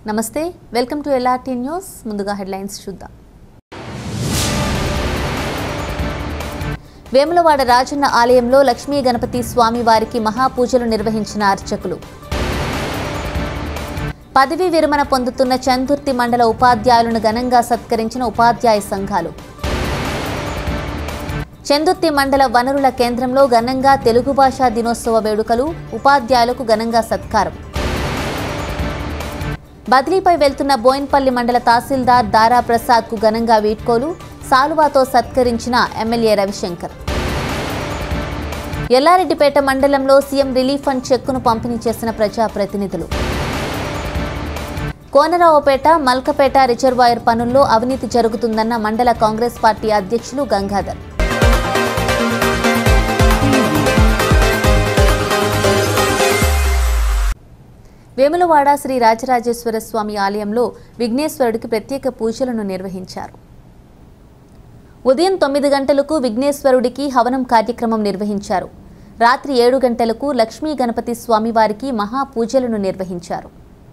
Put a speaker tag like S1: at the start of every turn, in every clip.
S1: నమస్తే welcome to LRT news ముందుగా headlines చూద్దాం వేములవాడ రాజన్న ఆలయంలో లక్ష్మీ గణపతి స్వామి వారికి మహాపూజలు నిర్వహించిన అర్చకులు పదవీ విరమణ పొందుతున్న చందుర్తి మండల ఉపాధ్యాయులను ఘనంగా సత్కరించిన ఉపాధ్యాయ సంఘాలు చందుర్తి మండల వనరుల కేంద్రంలో ఘనంగా తెలుగు భాషా దినోత్సవ వేడుకలు ఉపాధ్యాయులకు ఘనంగా సత్కారం బదిలీపై వెళ్తున్న బోయిన్పల్లి మండల తహసీల్దార్ దారా ప్రసాద్కు ఘనంగా వీడ్కోలు సాలువాతో సత్కరించిన ఎమ్మెల్యే రవిశంకర్ ఎల్లారెడ్డిపేట మండలంలో సీఎం రిలీఫ్ ఫండ్ చెక్కును పంపిణీ చేసిన ప్రజాప్రతినిధులు కోనరావుపేట మల్కపేట రిజర్వాయర్ పనుల్లో అవినీతి జరుగుతుందన్న మండల కాంగ్రెస్ పార్టీ అధ్యక్షులు గంగాధర్ వేములవాడ శ్రీ రాజరాజేశ్వర స్వామి ఆలయంలో విఘ్నేశ్వరుడికి ప్రత్యేక పూజలను నిర్వహించారు ఉదయం తొమ్మిది గంటలకు విఘ్నేశ్వరుడికి హవనం కార్యక్రమం నిర్వహించారు రాత్రి ఏడు గంటలకు లక్ష్మీ గణపతి స్వామివారికి మహాపూజలను నిర్వహించారు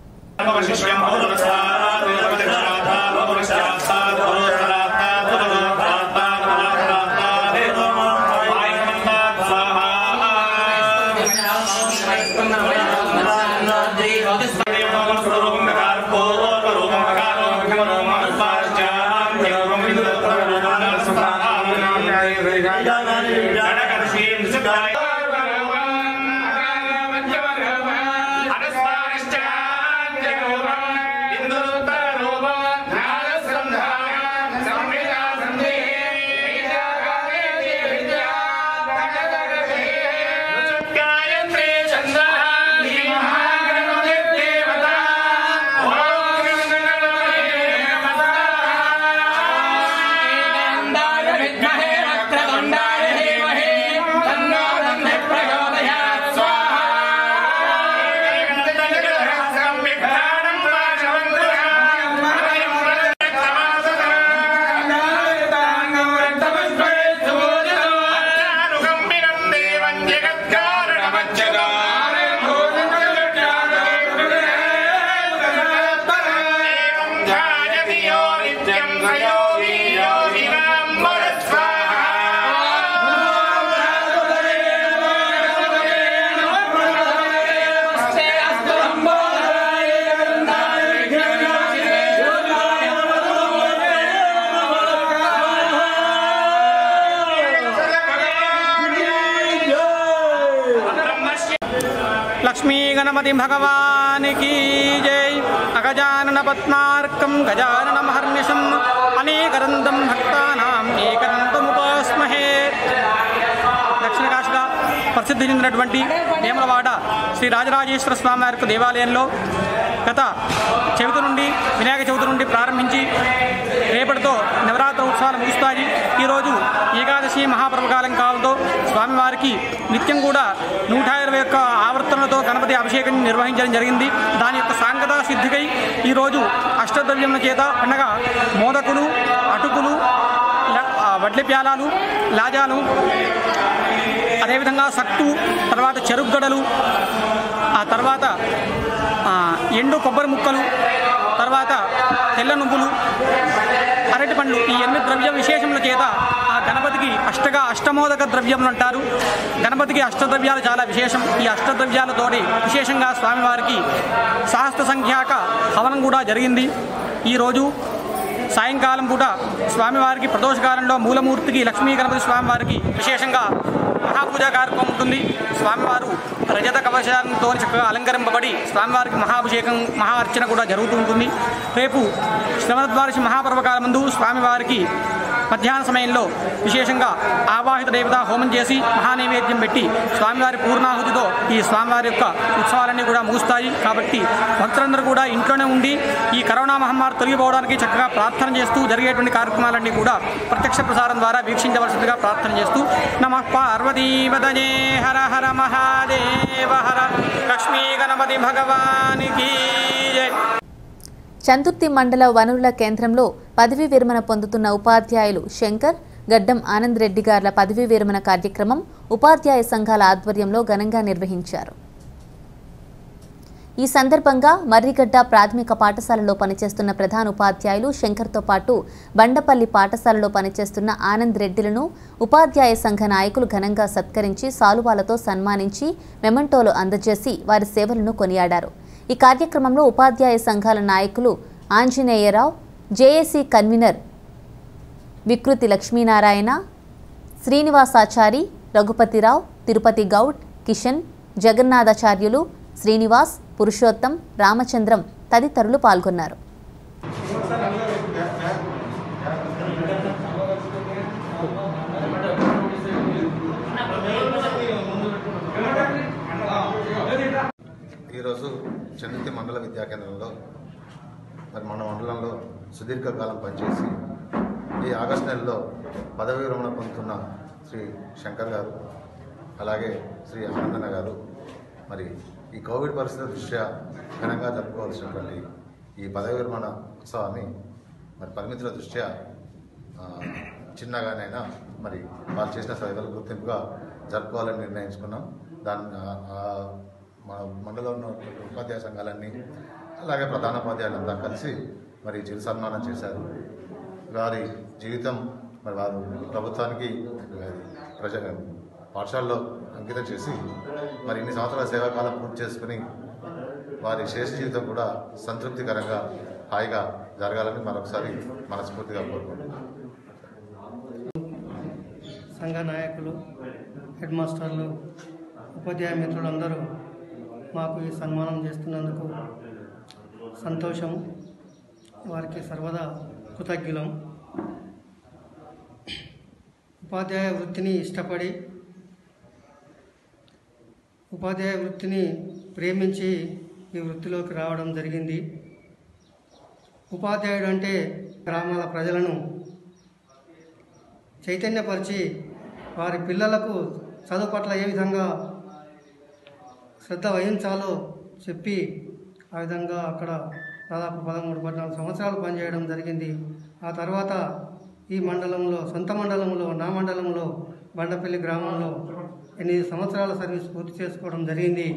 S2: లక్ష్మీ గణపతి భగవానికి జై అగజానన పద్మార్కం గజానన మహర్నిశం అనేకరందం భక్తానాం ఏకదంతముపాస్మహే దక్షిణ కాశీగా ప్రసిద్ధి చెందినటువంటి వేములవాడ శ్రీ రాజరాజేశ్వర స్వామి వారి యొక్క దేవాలయంలో గత చవితి నుండి వినాయక చవితి నుండి ప్రారంభించి రేపటితో నవరాత్రి ఉత్సవాలు ముగుస్తాయి ఈరోజు ఏకాదశి మహాపర్వకాలం కావడంతో స్వామివారికి నిత్యం కూడా నూట ఇరవై ఒక్క ఆవర్తనలతో గణపతి అభిషేకం నిర్వహించడం జరిగింది దాని యొక్క సాంగత సిద్ధికై ఈరోజు అష్టద్రవ్యముల చేత అనగా మోదకులు అటుకులు ల- ఆ, వడ్ల ప్యాలాలు లాజాలు అదేవిధంగా సట్టు తర్వాత చెరుగ్గడలు ఆ తర్వాత ఆ, ఎండు కొబ్బరి ముక్కలు తర్వాత తెల్ల నువ్వులు అరటి పండ్లు ఈ ఎనిమిది ద్రవ్య విశేషముల చేత ఆ గణపతికి అష్టగా అష్టమోదక ద్రవ్యములు అంటారు గణపతికి అష్టద్రవ్యాలు చాలా విశేషం ఈ అష్టద్రవ్యాలతోటి విశేషంగా స్వామివారికి సహస్ర సంఖ్యాక హవనం కూడా జరిగింది ఈరోజు సాయంకాలం పూట స్వామివారికి ప్రదోషకాలంలో మూలమూర్తికి లక్ష్మీ గణపతి స్వామివారికి విశేషంగా మహాపూజ కార్యక్రమం ఉంటుంది స్వామివారు రజత కవచాలతో చక్కగా అలంకరింపబడి స్వామివారికి మహాభిషేకం మహా అర్చన కూడా జరుగుతూ ఉంటుంది రేపు శ్రవణద్వాదశి మహాపర్వకాల ముందు స్వామివారికి మధ్యాహ్న సమయంలో విశేషంగా ఆవాహిత దేవత హోమం చేసి మహానైవేద్యం పెట్టి స్వామివారి పూర్ణాహుతితో ఈ స్వామివారి యొక్క ఉత్సవాలన్నీ కూడా ముగుస్తాయి కాబట్టి భక్తులందరూ కూడా ఇంట్లోనే ఉండి ఈ కరోనా మహమ్మారి తొలగిపోవడానికి చక్కగా ప్రార్థన చేస్తూ జరిగేటువంటి కార్యక్రమాలన్నీ కూడా ప్రత్యక్ష ప్రసారం ద్వారా వీక్షించవలసిందిగా ప్రార్థన చేస్తూ నమ పార్వతీపదజే హర హర మహాదేవ హర లక్ష్మీ గణపతి భగవానికి జై
S1: చందుర్తి మండల వనరుల కేంద్రంలో పదవీ విరమణ పొందుతున్న ఉపాధ్యాయులు శంకర్ గడ్డం ఆనంద్ రెడ్డి గార్ల పదవీ విరమణ కార్యక్రమం ఉపాధ్యాయ సంఘాల ఆధ్వర్యంలో ఘనంగా నిర్వహించారు ఈ సందర్భంగా మర్రిగడ్డ ప్రాథమిక పాఠశాలలో పనిచేస్తున్న ప్రధాన ఉపాధ్యాయులు శంకర్తో పాటు బండపల్లి పాఠశాలలో పనిచేస్తున్న ఆనంద్ రెడ్డిలను ఉపాధ్యాయ సంఘ నాయకులు ఘనంగా సత్కరించి సాలువాలతో సన్మానించి మెమంటోలు అందజేసి వారి సేవలను కొనియాడారు ఈ కార్యక్రమంలో ఉపాధ్యాయ సంఘాల నాయకులు ఆంజనేయరావు జేఏసీ కన్వీనర్ వికృతి లక్ష్మీనారాయణ శ్రీనివాసాచారి రఘుపతిరావు తిరుపతి గౌడ్ కిషన్ జగన్నాథాచార్యులు శ్రీనివాస్ పురుషోత్తం రామచంద్రం తదితరులు పాల్గొన్నారు
S3: ఈరోజు చందుర్తి మండల విద్యా కేంద్రంలో మరి మన మండలంలో సుదీర్ఘకాలం పనిచేసి ఈ ఆగస్టు నెలలో పదవి విరమణ పొందుతున్న శ్రీ శంకర్ గారు అలాగే శ్రీ ఆనందన్న గారు మరి ఈ కోవిడ్ పరిస్థితుల దృష్ట్యా ఘనంగా జరుపుకోవాల్సినటువంటి ఈ పదవి విరమణ ఉత్సవాన్ని మరి పరిమితుల దృష్ట్యా ఆ, చిన్నగానైనా మరి వాళ్ళు చేసిన సేవలు గుర్తింపుగా జరుపుకోవాలని నిర్ణయించుకున్నాం దాని ఆ- ఆ మన మండలంలో ఉన్న ఉపాధ్యాయ సంఘాలన్నీ అలాగే ప్రధానోపాధ్యాయులంతా కలిసి మరి చిరు సన్మానం చేశారు వారి జీవితం మరి వారు ప్రభుత్వానికి మరి ప్రజ పాఠశాలలో అంకితం చేసి మరి ఇన్ని సంవత్సరాల సేవాకాలం పూర్తి చేసుకుని వారి శేష జీవితం కూడా సంతృప్తికరంగా హాయిగా జరగాలని మరొకసారి మనస్ఫూర్తిగా కోరుకుంటున్నాను
S4: సంఘ నాయకులు హెడ్ మాస్టర్లు ఉపాధ్యాయ మిత్రులందరూ మాకు ఈ సన్మానం చేస్తున్నందుకు సంతోషం వారికి సర్వదా కృతజ్ఞులం ఉపాధ్యాయ వృత్తిని ఇష్టపడి ఉపాధ్యాయ వృత్తిని ప్రేమించి ఈ వృత్తిలోకి రావడం జరిగింది ఉపాధ్యాయుడు అంటే గ్రామాల ప్రజలను చైతన్యపరిచి వారి పిల్లలకు చదువు పట్ల ఏ విధంగా శ్రద్ధ వహించాలో చెప్పి ఆ విధంగా అక్కడ దాదాపు పదమూడు పద్నాలుగు సంవత్సరాలు పనిచేయడం జరిగింది ఆ తర్వాత ఈ మండలంలో సొంత మండలంలో నా మండలంలో బండపల్లి గ్రామంలో ఎనిమిది సంవత్సరాల సర్వీస్ పూర్తి చేసుకోవడం జరిగింది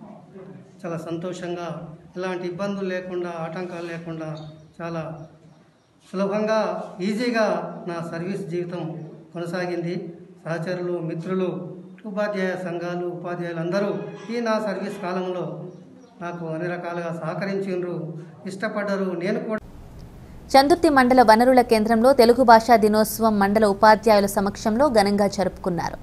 S4: చాలా సంతోషంగా ఎలాంటి ఇబ్బందులు లేకుండా ఆటంకాలు లేకుండా చాలా సులభంగా ఈజీగా నా సర్వీస్ జీవితం కొనసాగింది సహచరులు మిత్రులు ఉపాధ్యాయ సంఘాలు ఉపాధ్యాయులందరూ ఈ నా సర్వీస్ కాలంలో నాకు అన్ని రకాలుగా సహకరించిండ్రు ఇష్టపడ్డరు నేను కూడా
S1: చందుర్తి మండల వనరుల కేంద్రంలో తెలుగు భాషా దినోత్సవం మండల ఉపాధ్యాయుల సమక్షంలో ఘనంగా జరుపుకున్నారు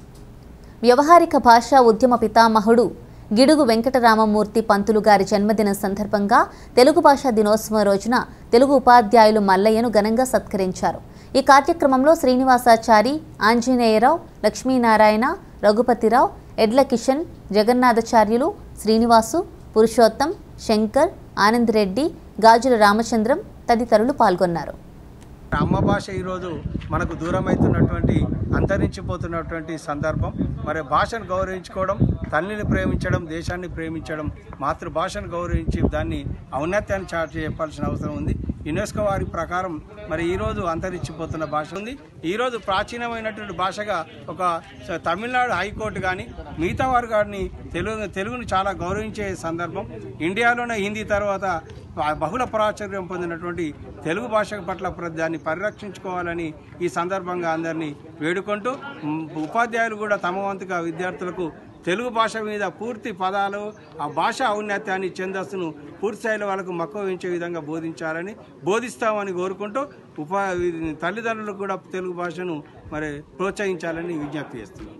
S1: వ్యవహారిక భాషా ఉద్యమ పితామహుడు గిడుగు వెంకటరామమూర్తి పంతులు గారి జన్మదిన సందర్భంగా తెలుగు భాషా దినోత్సవం రోజున తెలుగు ఉపాధ్యాయులు మల్లయ్యను ఘనంగా సత్కరించారు ఈ కార్యక్రమంలో శ్రీనివాసాచారి ఆంజనేయరావు లక్ష్మీనారాయణ రఘుపతిరావు ఎడ్ల కిషన్ జగన్నాథాచార్యులు శ్రీనివాసు పురుషోత్తం శంకర్ ఆనంద్ రెడ్డి గాజుల రామచంద్రం తదితరులు పాల్గొన్నారు
S5: అమ్మ భాష ఈరోజు మనకు దూరమవుతున్నటువంటి అంతరించిపోతున్నటువంటి సందర్భం మరి భాషను గౌరవించుకోవడం తల్లిని ప్రేమించడం దేశాన్ని ప్రేమించడం మాతృభాషను గౌరవించి దాన్ని ఔన్నత్యాన్ని చాటి చెప్పాల్సిన అవసరం ఉంది యునెస్కో వారి ప్రకారం మరి ఈరోజు అంతరించిపోతున్న భాష ఉంది ఈరోజు ప్రాచీనమైనటువంటి భాషగా ఒక స- తమిళనాడు హైకోర్టు కానీ మిగతా వారు కానీ తెలుగు తెలుగును చాలా గౌరవించే సందర్భం ఇండియాలోనే హిందీ తర్వాత బ- బహుళ ప్రాచుర్యం పొందినటువంటి తెలుగు భాష పట్ల ప్ర- దాన్ని పరిరక్షించుకోవాలని ఈ సందర్భంగా అందరినీ వేడుకుంటూ మ్, ఉపాధ్యాయులు కూడా తమ వంతుగా విద్యార్థులకు తెలుగు భాష మీద పూర్తి పదాలు ఆ భాష ఔన్నత్యాన్ని ఛందస్సును పూర్తి స్థాయిలో వాళ్ళకు మక్కువ వహించే విధంగా బోధించాలని బోధిస్తామని కోరుకుంటూ ఉపా తల్లిదండ్రులకు కూడా తెలుగు భాషను మరి ప్రోత్సహించాలని విజ్ఞప్తి చేస్తున్నాం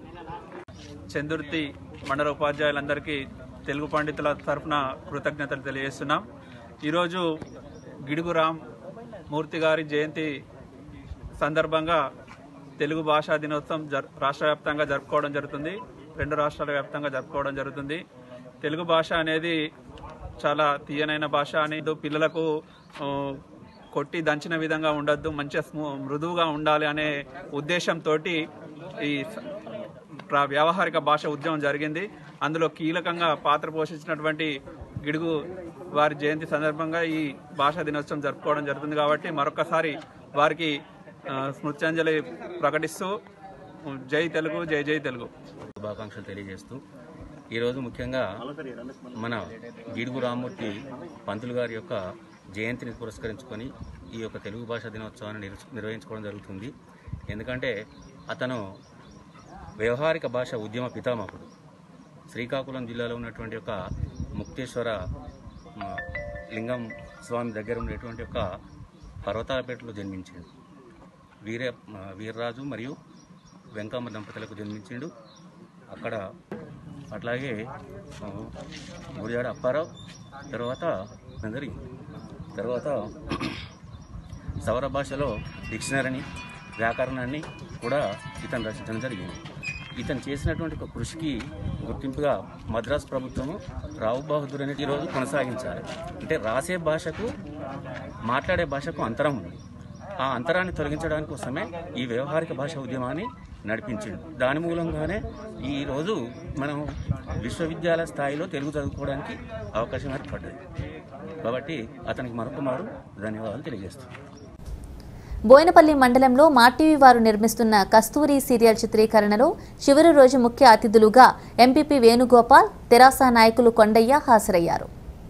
S6: చందుర్తి మండల ఉపాధ్యాయులందరికీ తెలుగు పండితుల తరఫున కృతజ్ఞతలు తెలియజేస్తున్నాం ఈరోజు గిడుగు రామ్ మూర్తి గారి జయంతి సందర్భంగా తెలుగు భాషా దినోత్సవం జర్ రాష్ట్ర వ్యాప్తంగా జరుపుకోవడం జరుగుతుంది రెండు రాష్ట్రాల వ్యాప్తంగా జరుపుకోవడం జరుగుతుంది తెలుగు భాష అనేది చాలా తీయనైన భాష అని పిల్లలకు ఆ, కొట్టి దంచిన విధంగా ఉండొద్దు మంచిగా స్మూ- మృదువుగా ఉండాలి అనే ఉద్దేశంతో ఈ స- ప్ర- వ్యావహారిక భాష ఉద్యమం జరిగింది అందులో కీలకంగా పాత్ర పోషించినటువంటి గిడుగు వారి జయంతి సందర్భంగా ఈ భాషా దినోత్సవం జరుపుకోవడం జరుగుతుంది కాబట్టి మరొకసారి వారికి ఆ, స్మృత్యాంజలి ప్రకటిస్తూ జై తెలుగు జై జై తెలుగు
S7: శుభాకాంక్షలు తెలియజేస్తూ ఈరోజు ముఖ్యంగా మన గిడుగు రామ్మూర్తి పంతులు గారి యొక్క జయంతిని పురస్కరించుకొని ఈ యొక్క తెలుగు భాషా దినోత్సవాన్ని నిర్- నిర్వహించుకోవడం జరుగుతుంది ఎందుకంటే అతను వ్యవహారిక భాష ఉద్యమ పితామహుడు శ్రీకాకుళం జిల్లాలో ఉన్నటువంటి ఒక ముక్తేశ్వర మ, లింగం స్వామి దగ్గర ఉండేటువంటి ఒక పర్వతాలపేటలో జన్మించిండు వీర మ, వీర్రాజు మరియు వెంకమ్మ దంపతులకు జన్మించిండు అక్కడ అట్లాగే ఆ, గుడియాడ అప్పారావు తర్వాత జరిగింది తర్వాత సౌర భాషలో డిక్షనరీని వ్యాకరణాన్ని కూడా ఇతను రచించడం జరిగింది ఇతను చేసినటువంటి ఒక కృషికి గుర్తింపుగా మద్రాసు ప్రభుత్వము రావు బహదూర్ అనేది ఈరోజు కొనసాగించాలి అంటే రాసే భాషకు మాట్లాడే భాషకు అంతరం ఉంది ఆ అంతరాన్ని తొలగించడానికి కోసమే ఈ వ్యవహారిక భాష ఉద్యమాన్ని నడిపించింది దాని మూలంగానే ఈ రోజు మనం విశ్వవిద్యాలయ స్థాయిలో తెలుగు చదువుకోవడానికి అవకాశం ఏర్పడ్డది కాబట్టి అతనికి మరొక మారు ధన్యవాదాలు తెలియజేస్తున్నాను
S1: బోయినపల్లి మండలంలో మాటీవీ వారు నిర్మిస్తున్న కస్తూరి సీరియల్ చిత్రీకరణలో చివరి రోజు ముఖ్య అతిథులుగా ఎంపీపీ వేణుగోపాల్ తెరాస నాయకులు కొండయ్య హాజరయ్యారు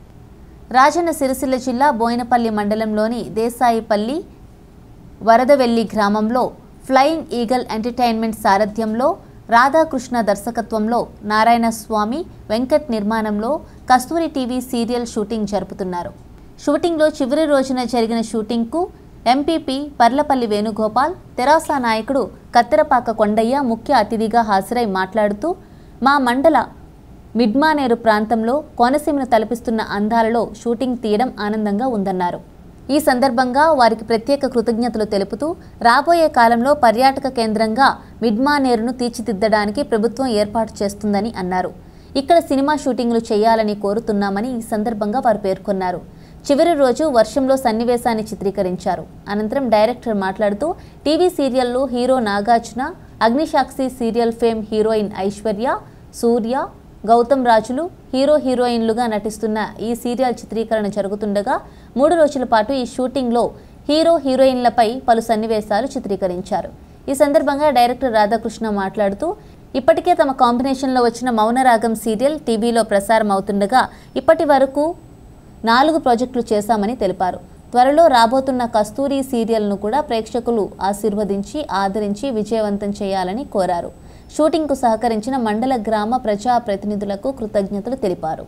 S1: రాజన్న సిరిసిల్ల జిల్లా బోయినపల్లి మండలంలోని దేశాయిపల్లి వరదవెల్లి గ్రామంలో ఫ్లయింగ్ ఈగల్ ఎంటర్టైన్మెంట్ సారథ్యంలో రాధాకృష్ణ దర్శకత్వంలో నారాయణ స్వామి వెంకట్ నిర్మాణంలో కస్తూరి టీవీ సీరియల్ షూటింగ్ జరుపుతున్నారు షూటింగ్లో చివరి రోజున జరిగిన షూటింగ్కు ఎంపీపీ పర్లపల్లి వేణుగోపాల్ తెరాస నాయకుడు కత్తెరపాక కొండయ్య ముఖ్య అతిథిగా హాజరై మాట్లాడుతూ మా మండల మిడ్మానేరు ప్రాంతంలో కోనసీమను తలపిస్తున్న అందాలలో షూటింగ్ తీయడం ఆనందంగా ఉందన్నారు ఈ సందర్భంగా వారికి ప్రత్యేక కృతజ్ఞతలు తెలుపుతూ రాబోయే కాలంలో పర్యాటక కేంద్రంగా మిడ్మానేరును తీర్చిదిద్దడానికి ప్రభుత్వం ఏర్పాటు చేస్తుందని అన్నారు ఇక్కడ సినిమా షూటింగ్లు చేయాలని కోరుతున్నామని ఈ సందర్భంగా వారు పేర్కొన్నారు చివరి రోజు వర్షంలో సన్నివేశాన్ని చిత్రీకరించారు అనంతరం డైరెక్టర్ మాట్లాడుతూ టీవీ సీరియల్లో hero Nagarjuna Agnisakshi serial fame heroine Aishwarya Surya Gautam రాజులు హీరో హీరోయిన్లుగా నటిస్తున్న ఈ సీరియల్ చిత్రీకరణ జరుగుతుండగా మూడు రోజుల పాటు ఈ షూటింగ్లో హీరో హీరోయిన్లపై పలు సన్నివేశాలు చిత్రీకరించారు ఈ సందర్భంగా డైరెక్టర్ రాధాకృష్ణ మాట్లాడుతూ ఇప్పటికే తమ కాంబినేషన్లో వచ్చిన మౌనరాగం సీరియల్ టీవీలో ప్రసారం అవుతుండగా ఇప్పటి వరకు నాలుగు ప్రాజెక్టులు చేశామని తెలిపారు త్వరలో రాబోతున్న కస్తూరి సీరియల్ను కూడా ప్రేక్షకులు ఆశీర్వదించి ఆదరించి విజయవంతం చేయాలని కోరారు షూటింగ్కు సహకరించిన మండల గ్రామ ప్రజా ప్రతినిధులకు కృతజ్ఞతలు తెలిపారు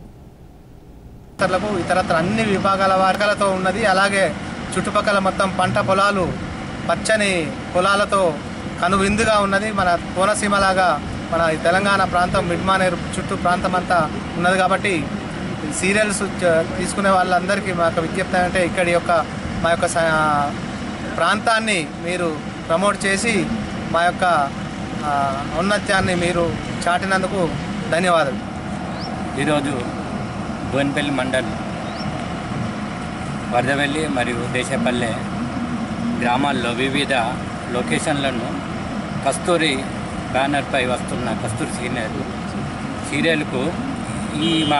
S8: ఇతరులకు ఇతరత్ర అన్ని విభాగాల వర్గాలతో ఉన్నది అలాగే చుట్టుపక్కల మొత్తం పంట పొలాలు పచ్చని పొలాలతో కనువిందుగా ఉన్నది మన కోనసీమలాగా మన ఈ తెలంగాణ ప్రాంతం మిడ్మానేరు చుట్టూ ప్రాంతం అంతా ఉన్నది కాబట్టి సీరియల్స్ చ- తీసుకునే వాళ్ళందరికీ మా యొక్క విజ్ఞప్తి అంటే ఇక్కడి యొక్క మా యొక్క స- ప్రాంతాన్ని మీరు ప్రమోట్ చేసి మా యొక్క ఆ, ఔన్నత్యాన్ని మీరు చాటినందుకు ధన్యవాదాలు
S9: ఈరోజు బోన్పల్లి మండల్ వరదవెల్లి మరియు దేశపల్లె గ్రామాల్లో వివిధ లొకేషన్లను కస్తూరి బ్యానర్పై వస్తున్న కస్తూరి సీరియల్ సీరియల్కు ఈ మా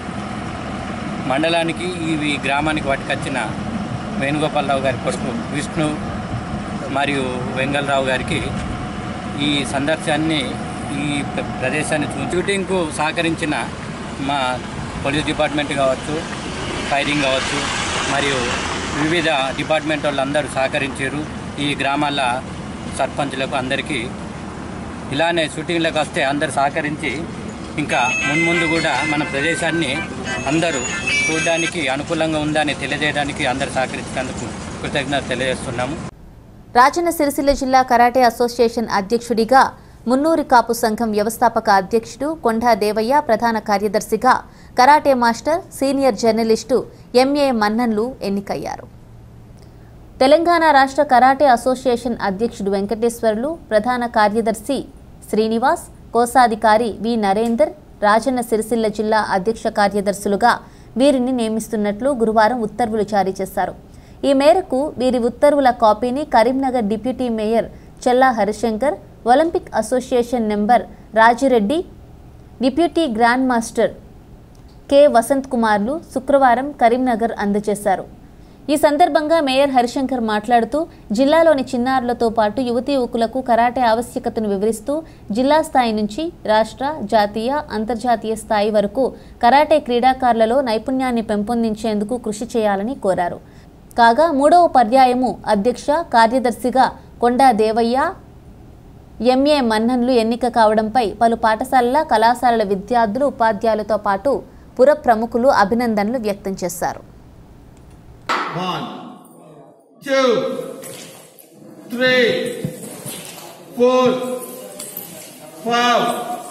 S9: మండలానికి ఈ గ్రామానికి పట్టుకొచ్చిన వేణుగోపాలరావు గారి కొడుకు విష్ణు మరియు వెంగళరావు గారికి ఈ సందర్శాన్ని ఈ ప్ర- ప్రదేశాన్ని చూ షూటింగ్కు సహకరించిన మా పోలీస్ డిపార్ట్మెంట్ కావచ్చు ఫైరింగ్ కావచ్చు మరియు వివిధ డిపార్ట్మెంట్ వాళ్ళందరూ సహకరించారు ఈ గ్రామాల సర్పంచులకు అందరికీ ఇలానే షూటింగ్లకు వస్తే అందరు సహకరించి ఇంకా మున్ముందు కూడా మన ప్రదేశాన్ని అందరూ చూడడానికి అనుకూలంగా ఉందని తెలియజేయడానికి అందరు సహకరించినందుకు కృతజ్ఞత తెలియజేస్తున్నాము
S1: రాజన్న సిరిసిల్ల జిల్లా కరాటే అసోసియేషన్ అధ్యక్షుడిగా మున్నూరి కాపు సంఘం వ్యవస్థాపక అధ్యక్షుడు కొండా దేవయ్య ప్రధాన కార్యదర్శిగా karate master senior journalist MA మన్నన్లు ఎన్నికయ్యారు తెలంగాణ రాష్ట్ర కరాటే అసోసియేషన్ అధ్యక్షుడు వెంకటేశ్వర్లు ప్రధాన కార్యదర్శి శ్రీనివాస్ కోశాధికారి వి నరేందర్ రాజన్న సిరిసిల్ల జిల్లా అధ్యక్ష కార్యదర్శులుగా వీరిని నియమిస్తున్నట్లు గురువారం ఉత్తర్వులు జారీ చేశారు ఈ మేరకు వీరి ఉత్తర్వుల కాపీని Karimnagar deputy mayor Chella Harishankar Olympic association number Rajireddy deputy grand master K Vasanth కుమార్లు శుక్రవారం కరీంనగర్ అందజేశారు ఈ సందర్భంగా మేయర్ హరిశంకర్ మాట్లాడుతూ జిల్లాలోని చిన్నారులతో పాటు యువతీ యువకులకు కరాటే ఆవశ్యకతను వివరిస్తూ జిల్లా స్థాయి నుంచి రాష్ట్ర జాతీయ అంతర్జాతీయ స్థాయి వరకు కరాటే క్రీడాకారులలో నైపుణ్యాన్ని పెంపొందించేందుకు కృషి చేయాలని కోరారు కాగా మూడవ పర్యాయము అధ్యక్ష కార్యదర్శిగా కొండా దేవయ్య ఎంఏ మన్నన్లు ఎన్నిక కావడంపై పలు పాఠశాలల కళాశాలల విద్యార్థులు ఉపాధ్యాయులతో పాటు పుర ప్రముఖులు అభినందనలు వ్యక్తం చేశారు
S10: One, two, three, four, five.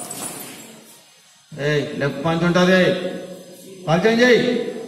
S10: Hey, left punch ఉంటుంది కాల్ చేంజ్ చేయి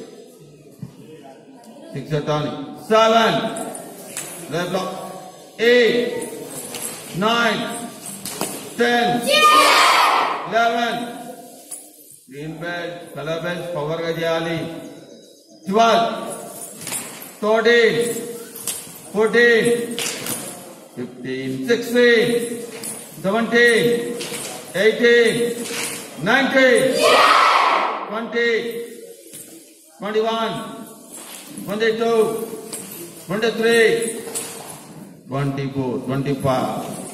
S10: సిక్స్ అవుతాను seven left block eight nine ten eleven green belt colour belt పవర్గా చేయాలి twelve thirteen, fourteen, fifteen, sixteen, seventeen, eighteen, nineteen, twenty, twenty-one, twenty-two, twenty-three, twenty-four, twenty-five.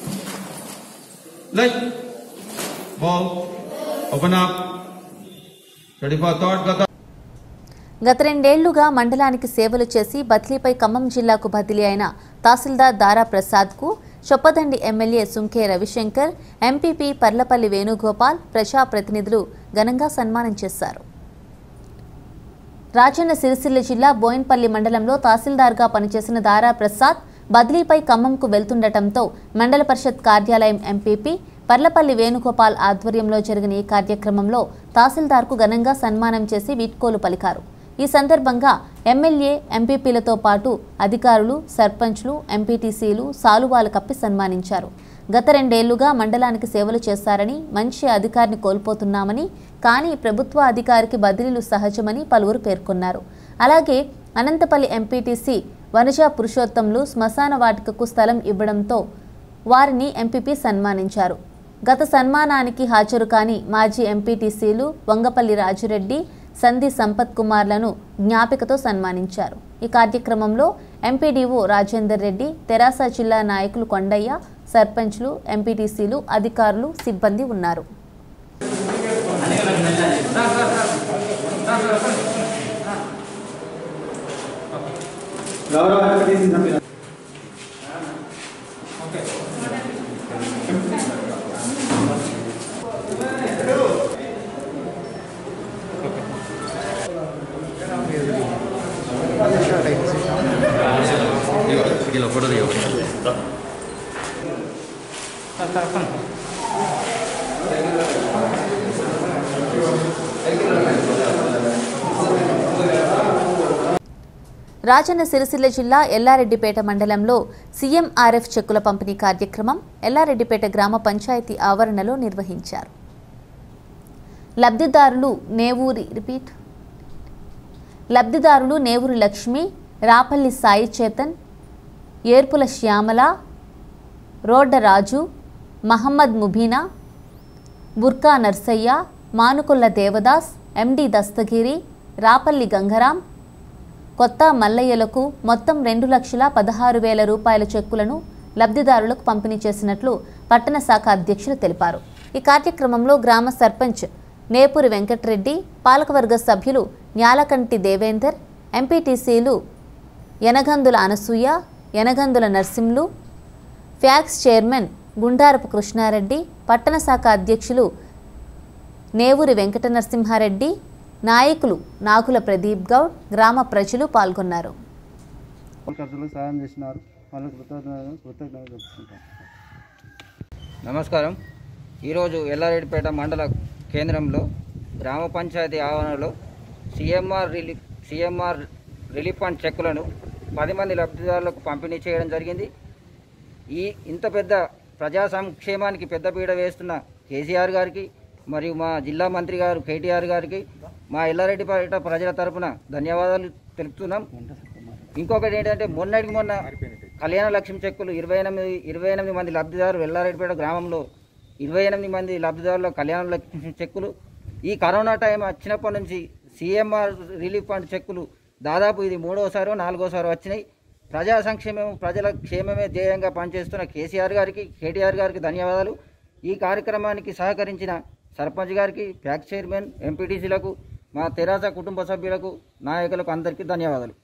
S10: Leg, ball, open up, ready for third gata.
S1: గత రెండేళ్లుగా మండలానికి సేవలు చేసి బదిలీపై ఖమ్మం జిల్లాకు బదిలీ అయిన తహసీల్దార్ దారా ప్రసాద్కు చొప్పదండి ఎమ్మెల్యే సుంకే రవిశంకర్ ఎంపీపీ పర్లపల్లి వేణుగోపాల్ ప్రజాప్రతినిధులు ఘనంగా సన్మానం చేశారు రాజన్న సిరిసిల్ల జిల్లా బోయిన్పల్లి మండలంలో తహసీల్దార్గా పనిచేసిన దారా ప్రసాద్ బదిలీపై ఖమ్మంకు వెళ్తుండటంతో మండల పరిషత్ కార్యాలయం ఎంపీపీ పర్లపల్లి వేణుగోపాల్ ఆధ్వర్యంలో జరిగిన ఈ కార్యక్రమంలో తహసీల్దార్కు ఘనంగా సన్మానం చేసి వీడ్కోలు పలికారు ఈ సందర్భంగా ఎమ్మెల్యే ఎంపీపీలతో పాటు అధికారులు సర్పంచ్లు ఎంపీటీసీలు సాలువాలు కప్పి సన్మానించారు గత రెండేళ్లుగా మండలానికి సేవలు చేశారని మంచి అధికారిని కోల్పోతున్నామని కానీ ప్రభుత్వ అధికారికి బదిలీలు సహజమని పలువురు పేర్కొన్నారు అలాగే అనంతపల్లి ఎంపీటీసీ వనజా పురుషోత్తంలు శ్మశాన వాటికకు స్థలం ఇవ్వడంతో వారిని ఎంపీపీ సన్మానించారు గత సన్మానానికి హాజరు కాని మాజీ ఎంపీటీసీలు వంగపల్లి రాజురెడ్డి సంధి సంపత్ కుమార్లను జ్ఞాపికతో సన్మానించారు ఈ కార్యక్రమంలో ఎంపీడీఓ రాజేందర్ రెడ్డి తెరాస జిల్లా నాయకులు కొండయ్య సర్పంచ్లు ఎంపీటీసీలు అధికారులు సిబ్బంది ఉన్నారు
S7: ఇలా ఫోటో దిగవు
S1: రాజన్న సిరిసిల్ల జిల్లా ఎల్లారెడ్డిపేట మండలంలో సీఎంఆర్ఎఫ్ చెక్కుల పంపిణీ కార్యక్రమం ఎల్లారెడ్డిపేట గ్రామ పంచాయతీ ఆవరణలో నిర్వహించారు లబ్ధిదారులు నేవూరి రిపీట్ లబ్ధిదారులు నేవూరి లక్ష్మి రాపల్లి సాయి చేతన్ ఏర్పుల శ్యామల రోడ్డ రాజు మహమ్మద్ ముబీనా బుర్కా నర్సయ్య మానుకొల్ల దేవదాస్ ఎండి దస్తగిరి రాపల్లి గంగరాం కొత్త మల్లయ్యలకు మొత్తం రెండు లక్షల పదహారు వేల రూపాయల చెక్కులను లబ్ధిదారులకు పంపిణీ చేసినట్లు పట్టణ శాఖ అధ్యక్షులు తెలిపారు ఈ కార్యక్రమంలో గ్రామ సర్పంచ్ నేపూరి వెంకటరెడ్డి పాలకవర్గ సభ్యులు న్యాలకంటి దేవేందర్ ఎంపీటీసీలు యనగందుల అనసూయ యనగందుల నర్సింలు ఫ్యాక్స్ చైర్మన్ గుండారపు కృష్ణారెడ్డి పట్టణ శాఖ అధ్యక్షులు నేవూరి వెంకట నరసింహారెడ్డి నాయకులు నాగుల ప్రదీప్ గౌడ్ గ్రామ ప్రజలు పాల్గొన్నారు
S11: ఖర్చులకు సాయం చేసినారు వాళ్ళకి కృతజ్ఞతలు కృతజ్ఞతలు చెప్పుకుంటాం
S12: నమస్కారం ఈరోజు ఎల్లారెడ్డిపేట మండల కేంద్రంలో గ్రామ పంచాయతీ ఆవరణలో CMR relief CMR relief fund చెక్కులను పది మంది లబ్ధిదారులకు పంపిణీ చేయడం జరిగింది ఈ ఇంత పెద్ద ప్రజా సంక్షేమానికి పెద్దపీట వేస్తున్న కేసీఆర్ గారికి మరియు మా జిల్లా మంత్రి గారు కేటీఆర్ గారికి మా ఎల్లారెడ్డిపేట ప్రజల తరపున ధన్యవాదాలు తెలుపుతున్నాం ఇంకొకటి ఏంటంటే మొన్నటికి మొన్న కళ్యాణ లక్ష్మి చెక్కులు ఇరవై ఎనిమిది ఇరవై ఎనిమిది మంది లబ్ధిదారులు ఎల్లారెడ్డిపేట గ్రామంలో ఇరవై ఎనిమిది మంది లబ్ధిదారుల కళ్యాణ లక్ష్మి చెక్కులు ఈ కరోనా టైం వచ్చినప్పటి నుంచి సీఎంఆర్ రిలీఫ్ ఫండ్ చెక్కులు దాదాపు ఇది మూడోసారో నాలుగోసారో వచ్చినాయి ప్రజా సంక్షేమం ప్రజల క్షేమమే ధ్యేయంగా పనిచేస్తున్న కేసీఆర్ గారికి కేటీఆర్ గారికి ధన్యవాదాలు ఈ కార్యక్రమానికి సహకరించిన సర్పంచ్ గారికి ప్యాక్ చైర్మన్ ఎంపీటీసీలకు మా తెరాస కుటుంబ సభ్యులకు నాయకులకు అందరికీ ధన్యవాదాలు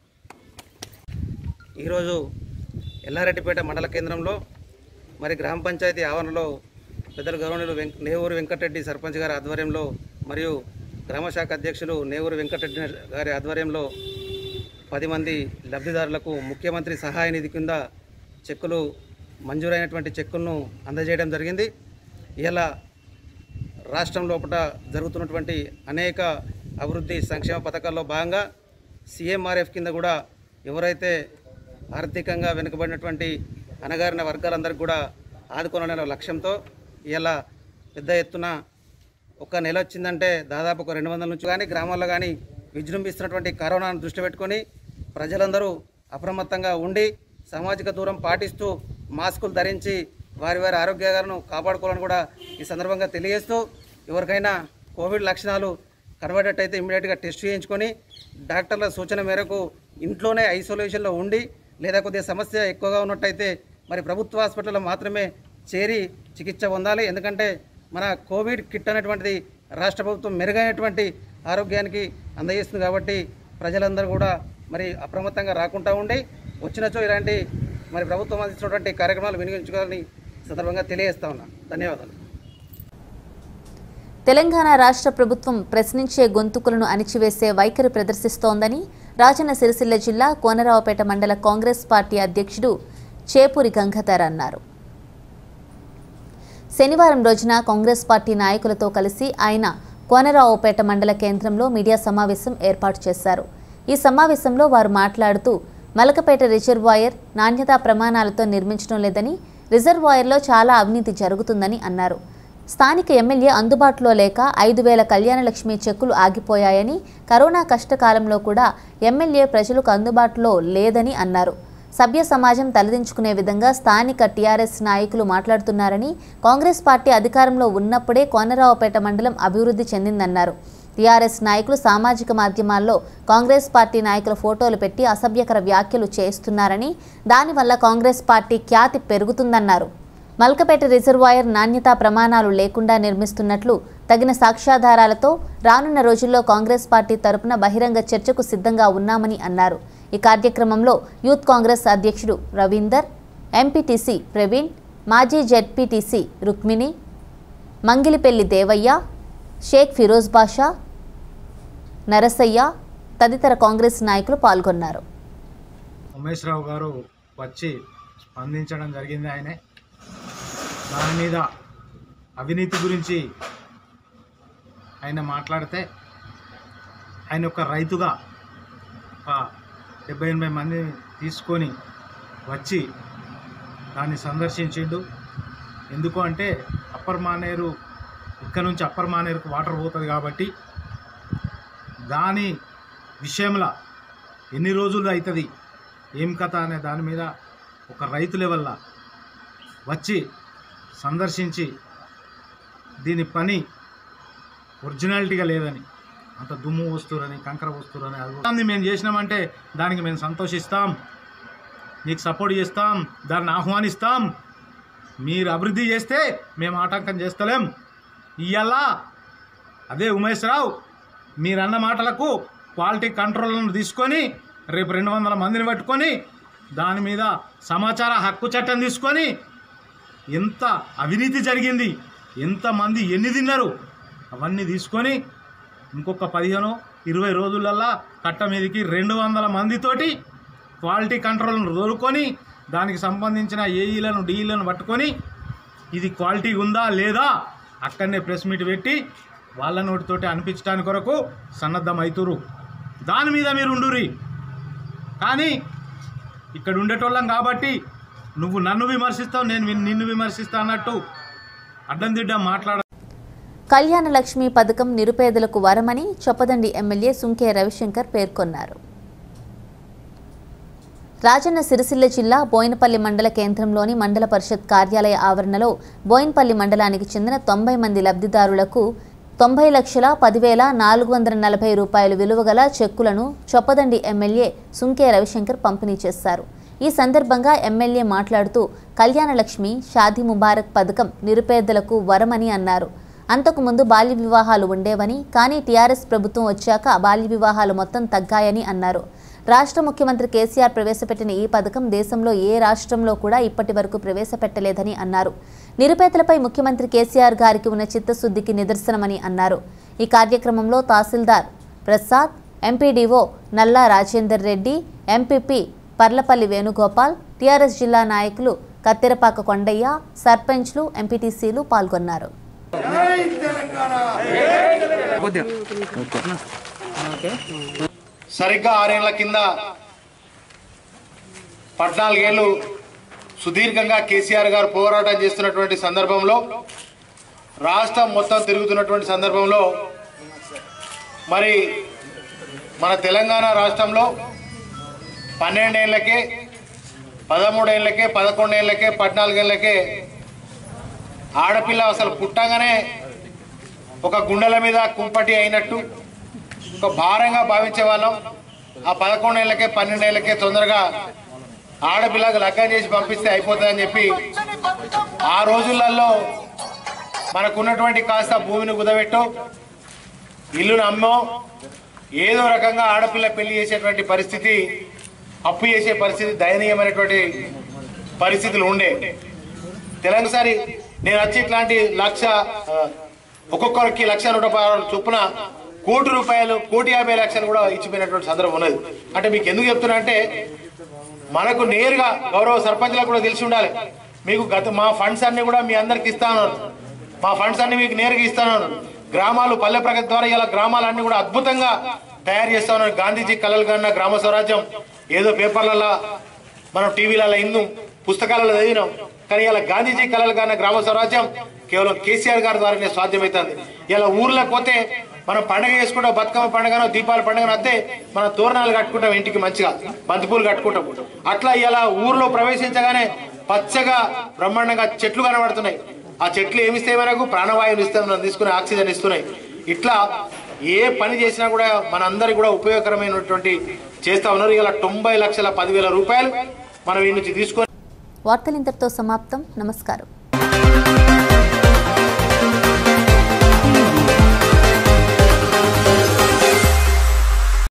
S13: ఈరోజు ఎల్లారెడ్డిపేట మండల కేంద్రంలో మరి గ్రామ పంచాయతీ ఆవరణలో పెద్దల గౌరవనీయులు వెంక నేవూరు వెంకటరెడ్డి సర్పంచ్ గారి ఆధ్వర్యంలో మరియు గ్రామశాఖ అధ్యక్షులు నేవూరు వెంకటరెడ్డి గారి ఆధ్వర్యంలో పది మంది లబ్ధిదారులకు ముఖ్యమంత్రి సహాయ నిధి కింద చెక్కులు మంజూరైనటువంటి చెక్కులను అందజేయడం జరిగింది ఇలా రాష్ట్రం లోపల జరుగుతున్నటువంటి అనేక అభివృద్ధి సంక్షేమ పథకాల్లో భాగంగా సీఎంఆర్ఎఫ్ కింద కూడా ఎవరైతే ఆర్థికంగా వెనుకబడినటువంటి అణగారిన వర్గాలందరికీ కూడా ఆదుకోవాలనే లక్ష్యంతో ఇలా పెద్ద ఎత్తున ఒక నెల వచ్చిందంటే దాదాపు ఒక రెండు వందల నుంచి కానీ గ్రామాల్లో కానీ విజృంభిస్తున్నటువంటి కరోనాను దృష్టి పెట్టుకొని ప్రజలందరూ అప్రమత్తంగా ఉండి సామాజిక దూరం పాటిస్తూ మాస్కులు ధరించి వారి వారి ఆరోగ్యాలను కాపాడుకోవాలని కూడా ఈ సందర్భంగా తెలియజేస్తూ ఎవరికైనా కోవిడ్ లక్షణాలు కనబడేటైతే ఇమీడియట్గా టెస్ట్ చేయించుకొని డాక్టర్ల సూచన మేరకు ఇంట్లోనే ఐసోలేషన్లో ఉండి లేదా కొద్దిగా సమస్య ఎక్కువగా ఉన్నట్టయితే మరి ప్రభుత్వ హాస్పిటల్లో మాత్రమే చేరి చికిత్స పొందాలి ఎందుకంటే మన కోవిడ్ కిట్ అనేటువంటిది రాష్ట్ర ప్రభుత్వం మెరుగైనటువంటి ఆరోగ్యానికి అందజేస్తుంది కాబట్టి ప్రజలందరూ కూడా మరి అప్రమత్తంగా రాకుండా ఉండి వచ్చినచో ఇలాంటి మరి ప్రభుత్వం అందిస్తున్నటువంటి కార్యక్రమాలు వినియోగించుకోవాలని సందర్భంగా తెలియజేస్తా ఉన్నా ధన్యవాదాలు
S1: తెలంగాణ రాష్ట్ర ప్రభుత్వం ప్రశ్నించే గొంతుకులను అణిచివేసే వైఖరి ప్రదర్శిస్తోందని రాజన్న సిరిసిల్ల జిల్లా కోనరావుపేట మండల కాంగ్రెస్ పార్టీ అధ్యక్షుడు చేపూరి గంగాధర్ అన్నారు శనివారం రోజున కాంగ్రెస్ పార్టీ నాయకులతో కలిసి ఆయన కోనరావుపేట మండల కేంద్రంలో మీడియా సమావేశం ఏర్పాటు చేశారు ఈ సమావేశంలో వారు మాట్లాడుతూ మలకపేట రిజర్వాయర్ నాణ్యతా ప్రమాణాలతో నిర్మించడం లేదని రిజర్వాయర్లో చాలా అవినీతి జరుగుతుందని అన్నారు స్థానిక ఎమ్మెల్యే అందుబాటులో లేక ఐదు వేల కళ్యాణలక్ష్మి చెక్కులు ఆగిపోయాయని కరోనా కష్టకాలంలో కూడా ఎమ్మెల్యే ప్రజలకు అందుబాటులో లేదని అన్నారు సభ్య సమాజం తలదించుకునే విధంగా స్థానిక టీఆర్ఎస్ నాయకులు మాట్లాడుతున్నారని కాంగ్రెస్ పార్టీ అధికారంలో ఉన్నప్పుడే కోనరావుపేట మండలం అభివృద్ధి చెందిందన్నారు టీఆర్ఎస్ నాయకులు సామాజిక మాధ్యమాల్లో కాంగ్రెస్ పార్టీ నాయకుల ఫోటోలు పెట్టి అసభ్యకర వ్యాఖ్యలు చేస్తున్నారని దానివల్ల కాంగ్రెస్ పార్టీ ఖ్యాతి పెరుగుతుందన్నారు మల్కపేట రిజర్వాయర్ నాణ్యతా ప్రమాణాలు లేకుండా నిర్మిస్తున్నట్లు తగిన సాక్ష్యాధారాలతో రానున్న రోజుల్లో కాంగ్రెస్ పార్టీ తరపున బహిరంగ చర్చకు సిద్ధంగా ఉన్నామని అన్నారు ఈ కార్యక్రమంలో యూత్ కాంగ్రెస్ అధ్యక్షుడు రవీందర్ ఎంపీటీసీ ప్రవీణ్ మాజీ జెడ్పీటీసీ రుక్మిణి మంగిలిపెల్లి దేవయ్య షేక్ ఫిరోజ్ బాషా నరసయ్య తదితర కాంగ్రెస్ నాయకులు పాల్గొన్నారు
S14: ఉమేష్ రావు గారు వచ్చి స్పందించడం జరిగింది ఆయనే దాని మీద అవినీతి గురించి ఆయన మాట్లాడితే ఆయన ఒక రైతుగా ఒక డెబ్బై ఎనభై మంది తీసుకొని వచ్చి దాన్ని సందర్శించిండు ఎందుకు అంటే అప్పర్ మానేరు ఇక్కడ నుంచి అప్పర్ మానేరుకు వాటర్ పోతుంది కాబట్టి దాని విషయంలో ఎన్ని రోజులు అవుతుంది ఏం కథ అనే దాని మీద ఒక రైతు లెవెల్లా వచ్చి సందర్శించి దీని పని ఒరిజినాలిటీగా లేదని అంత దుమ్ము వస్తురని కంకర వస్తురని అది మేము చేసినామంటే దానికి మేము సంతోషిస్తాం నీకు సపోర్ట్ చేస్తాం దాన్ని ఆహ్వానిస్తాం మీరు అభివృద్ధి చేస్తే మేము ఆటంకం చేస్తలేం ఇవాళ అదే ఉమేష్ రావు మీరన్న మాటలకు క్వాలిటీ కంట్రోల్ను తీసుకొని రేపు రెండు వందల మందిని పట్టుకొని దాని మీద సమాచార హక్కు చట్టం తీసుకొని ఎంత అవినీతి జరిగింది ఎంతమంది ఎన్ని తిన్నారు అవన్నీ తీసుకొని ఇంకొక పదిహేను ఇరవై రోజులల్లా కట్ట మీదకి రెండు వందల మందితోటి క్వాలిటీ కంట్రోల్ను దొరుకొని దానికి సంబంధించిన ఏఈలను డిఈలను పట్టుకొని ఇది క్వాలిటీ ఉందా లేదా అక్కడనే ప్రెస్ మీట్ పెట్టి వాళ్ళ నోటితోటి అనిపించడానికి కొరకు సన్నద్ధం అవుతురు దాని మీద మీరు ఉండురి కానీ ఇక్కడ ఉండేటోళ్ళం కాబట్టి నువ్వు నన్ను విమర్శిస్తావు నేను విన్- నిన్ను విమర్శిస్తా అన్నట్టు అడ్డం దిడ్డం మాట్లాడ
S1: కళ్యాణ లక్ష్మి పథకం నిరుపేదలకు వరమని చొప్పదండి ఎమ్మెల్యే సుంకే రవిశంకర్ పేర్కొన్నారు రాజన్న సిరిసిల్ల జిల్లా బోయినపల్లి మండల కేంద్రంలోని మండల పరిషత్ కార్యాలయ ఆవరణలో బోయినపల్లి మండలానికి చెందిన తొంభై మంది లబ్ధిదారులకు తొంభై లక్షల పదివేల నాలుగు వందల నలభై రూపాయలు విలువ గల చెక్కులను చొప్పదండి ఎమ్మెల్యే సుంకే రవిశంకర్ పంపిణీ చేశారు ఈ సందర్భంగా ఎమ్మెల్యే మాట్లాడుతూ కళ్యాణలక్ష్మి షాదీ ముబారక్ పథకం నిరుపేదలకు వరమని అన్నారు అంతకుముందు బాల్య వివాహాలు ఉండేవని కానీ టీఆర్ఎస్ ప్రభుత్వం వచ్చాక బాల్య వివాహాలు మొత్తం తగ్గాయని అన్నారు రాష్ట్ర ముఖ్యమంత్రి కేసీఆర్ ప్రవేశపెట్టిన ఈ పథకం దేశంలో ఏ రాష్ట్రంలో కూడా ఇప్పటి వరకు ప్రవేశపెట్టలేదని అన్నారు నిరుపేదలపై ముఖ్యమంత్రి కేసీఆర్ గారికి ఉన్న చిత్తశుద్ధికి నిదర్శనమని అన్నారు ఈ కార్యక్రమంలో తహసీల్దార్ Prasad MPDO Nalla Rajender Reddy MPP Parlapalli Venugopal TRS జిల్లా నాయకులు కత్తెరపాక కొండయ్య సర్పంచ్లు ఎంపీటీసీలు పాల్గొన్నారు
S8: సరిగ్గా ఆరేళ్ల కింద పద్నాలుగేళ్లు సుదీర్ఘంగా కేసీఆర్ గారు పోరాటం చేస్తున్నటువంటి సందర్భంలో రాష్ట్రం మొత్తం తిరుగుతున్నటువంటి సందర్భంలో మరి మన తెలంగాణ రాష్ట్రంలో పన్నెండేళ్లకే పదమూడేళ్లకే పదకొండేళ్లకే పద్నాలుగేళ్లకే ఆడపిల్ల అసలు పుట్టగానే ఒక గుండెల మీద కుంపటి అయినట్టు ఒక భారంగా భావించే వాళ్ళం ఆ పదకొండేళ్లకే పన్నెండేళ్లకే తొందరగా ఆడపిల్లకు లగ్గం చేసి పంపిస్తే అయిపోతుందని చెప్పి ఆ రోజులలో మనకున్నటువంటి కాస్త భూమిని కుదబెట్టో ఇల్లును అమ్మో ఏదో రకంగా ఆడపిల్ల పెళ్లి చేసేటువంటి పరిస్థితి అప్పు చేసే పరిస్థితి దయనీయమైనటువంటి పరిస్థితులు ఉండే తెలంగాణ నేను వచ్చి ఇట్లాంటి లక్ష ఆ, ఒక్కొక్కరికి లక్ష నూట పదహారు చొప్పున కోటి రూపాయలు కోటి యాభై లక్షలు కూడా ఇచ్చిపోయినటువంటి సందర్భం ఉన్నది అంటే మీకు ఎందుకు చెప్తున్నా అంటే మనకు నేరుగా గౌరవ సర్పంచ్లకు కూడా తెలిసి ఉండాలి మీకు గత మా ఫండ్స్ అన్ని కూడా మీ అందరికి ఇస్తాను మా ఫండ్స్ అన్ని మీకు నేరుగా ఇస్తాను గ్రామాలు పల్లె ప్రగతి ద్వారా ఇలా గ్రామాలన్నీ కూడా అద్భుతంగా తయారు చేస్తాను గాంధీజీ కలలు కన్నా గ్రామ స్వరాజ్యం ఏదో పేపర్లలో మనం టీవీలలో ఇందు పుస్తకాలలో చదివినాం కానీ ఇలా గాంధీజీ కలలు కన్నా గ్రామ స్వరాజ్యం కేవలం కేసీఆర్ గారి ద్వారానే సాధ్యమవుతుంది ఇలా ఊర్లోకి పోతే మనం పండగ చేసుకుంటాం బతుకమ్మ పండుగనో దీపావళి పండుగను అత్తే మన తోరణాలు కట్టుకుంటాం ఇంటికి మంచిగా బంతిపూలు కట్టుకుంటాం అట్లా ఇలా ఊర్లో ప్రవేశించగానే పచ్చగా బ్రహ్మాండంగా చెట్లు కనబడుతున్నాయి ఆ చెట్లు ఏమిస్తాయి మనకు ప్రాణవాయువులు ఇస్తాయి మనం తీసుకునే ఆక్సిజన్ ఇస్తున్నాయి ఇట్లా ఏ పని చేసినా కూడా మనందరికి కూడా ఉపయోగకరమైనటువంటి చేస్తా ఉన్నారు ఇలా తొంభై లక్షల పదివేల రూపాయలు మనం ఈ నుంచి తీసుకొని
S1: వార్తలు ఇంతటితో సమాప్తం నమస్కారం